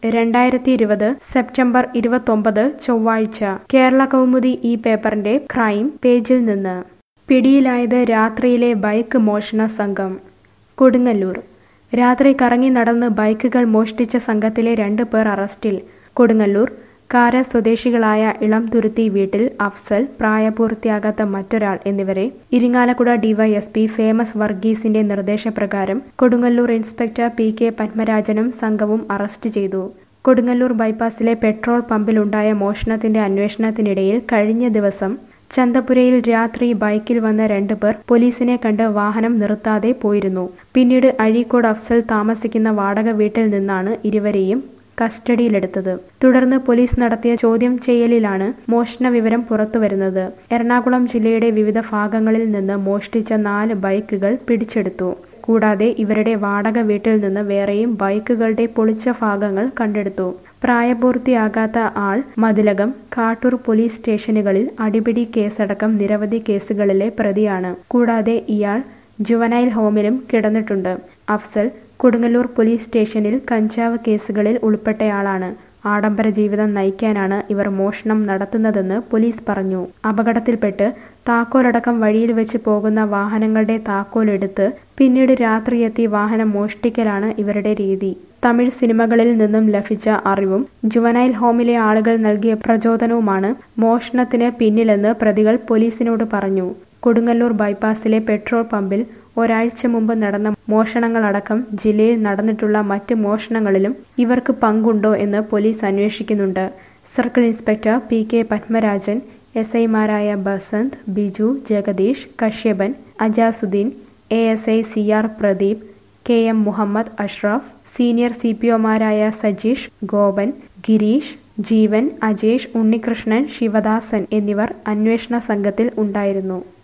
രണ്ടായിരത്തി ഇരുപത് സെപ്റ്റംബർ ഇരുപത്തൊമ്പത് ചൊവ്വാഴ്ച കേരള കൗമുദി ഈ പേപ്പറിന്റെ ക്രൈം പേജിൽ നിന്ന് പിടിയിലായത് രാത്രിയിലെ ബൈക്ക് മോഷണ സംഘം കൊടുങ്ങല്ലൂർ രാത്രി കറങ്ങി നടന്ന് ബൈക്കുകൾ മോഷ്ടിച്ച സംഘത്തിലെ രണ്ട് പേർ അറസ്റ്റിൽ കൊടുങ്ങല്ലൂർ കാര സ്വദേശികളായ ഇളംതുരുത്തി വീട്ടിൽ അഫ്സൽ പ്രായപൂർത്തിയാകാത്ത മറ്റൊരാൾ എന്നിവരെ ഇരിങ്ങാലക്കുട ഡിവൈഎസ്പി ഫേമസ് വർഗീസിന്റെ നിർദ്ദേശപ്രകാരം കൊടുങ്ങല്ലൂർ ഇൻസ്പെക്ടർ പി കെ പത്മരാജനും സംഘവും അറസ്റ്റ് ചെയ്തു കൊടുങ്ങല്ലൂർ ബൈപ്പാസിലെ പെട്രോൾ പമ്പിലുണ്ടായ മോഷണത്തിന്റെ അന്വേഷണത്തിനിടയിൽ കഴിഞ്ഞ ദിവസം ചന്തപുരയിൽ രാത്രി ബൈക്കിൽ വന്ന രണ്ടുപേർ പോലീസിനെ കണ്ട് വാഹനം നിർത്താതെ പോയിരുന്നു പിന്നീട് അഴീക്കോട് അഫ്സൽ താമസിക്കുന്ന വാടക വീട്ടിൽ നിന്നാണ് ഇരുവരെയും കസ്റ്റഡിയിലെടുത്തത് തുടർന്ന് പോലീസ് നടത്തിയ ചോദ്യം ചെയ്യലിലാണ് മോഷണ വിവരം പുറത്തുവരുന്നത് എറണാകുളം ജില്ലയുടെ വിവിധ ഭാഗങ്ങളിൽ നിന്ന് മോഷ്ടിച്ച നാല് ബൈക്കുകൾ പിടിച്ചെടുത്തു കൂടാതെ ഇവരുടെ വാടക വീട്ടിൽ നിന്ന് വേറെയും ബൈക്കുകളുടെ പൊളിച്ച ഭാഗങ്ങൾ കണ്ടെടുത്തു പ്രായപൂർത്തിയാകാത്ത ആൾ മതിലകം കാട്ടൂർ പോലീസ് സ്റ്റേഷനുകളിൽ അടിപിടി കേസടക്കം നിരവധി കേസുകളിലെ പ്രതിയാണ് കൂടാതെ ഇയാൾ ജുവനൈൽ ഹോമിലും കിടന്നിട്ടുണ്ട് അഫ്സൽ കൊടുങ്ങല്ലൂർ പോലീസ് സ്റ്റേഷനിൽ കഞ്ചാവ് കേസുകളിൽ ഉൾപ്പെട്ടയാളാണ് ആഡംബര ജീവിതം നയിക്കാനാണ് ഇവർ മോഷണം നടത്തുന്നതെന്ന് പോലീസ് പറഞ്ഞു അപകടത്തിൽപ്പെട്ട് താക്കോലടക്കം വഴിയിൽ വെച്ച് പോകുന്ന വാഹനങ്ങളുടെ താക്കോൽ എടുത്ത് പിന്നീട് രാത്രിയെത്തി വാഹനം മോഷ്ടിക്കലാണ് ഇവരുടെ രീതി തമിഴ് സിനിമകളിൽ നിന്നും ലഭിച്ച അറിവും ജുവനൈൽ ഹോമിലെ ആളുകൾ നൽകിയ പ്രചോദനവുമാണ് മോഷണത്തിന് പിന്നിലെന്ന് പ്രതികൾ പോലീസിനോട് പറഞ്ഞു കൊടുങ്ങല്ലൂർ ബൈപ്പാസിലെ പെട്രോൾ പമ്പിൽ ഒരാഴ്ച മുമ്പ് നടന്ന മോഷണങ്ങളടക്കം ജില്ലയിൽ നടന്നിട്ടുള്ള മറ്റ് മോഷണങ്ങളിലും ഇവർക്ക് പങ്കുണ്ടോ എന്ന് പോലീസ് അന്വേഷിക്കുന്നുണ്ട് circle inspector P K Padmarajan S ഐമാരായ Basanth Biju Jagadeesh Kashyapan Ajasuddeen A S I C R Pradeep K M Muhammad Ashraf senior C P ഒമാരായ സജീഷ് ഗോപൻ ഗിരീഷ് ജീവൻ അജേഷ് ഉണ്ണികൃഷ്ണൻ ശിവദാസൻ എന്നിവർ അന്വേഷണ സംഘത്തിൽ ഉണ്ടായിരുന്നു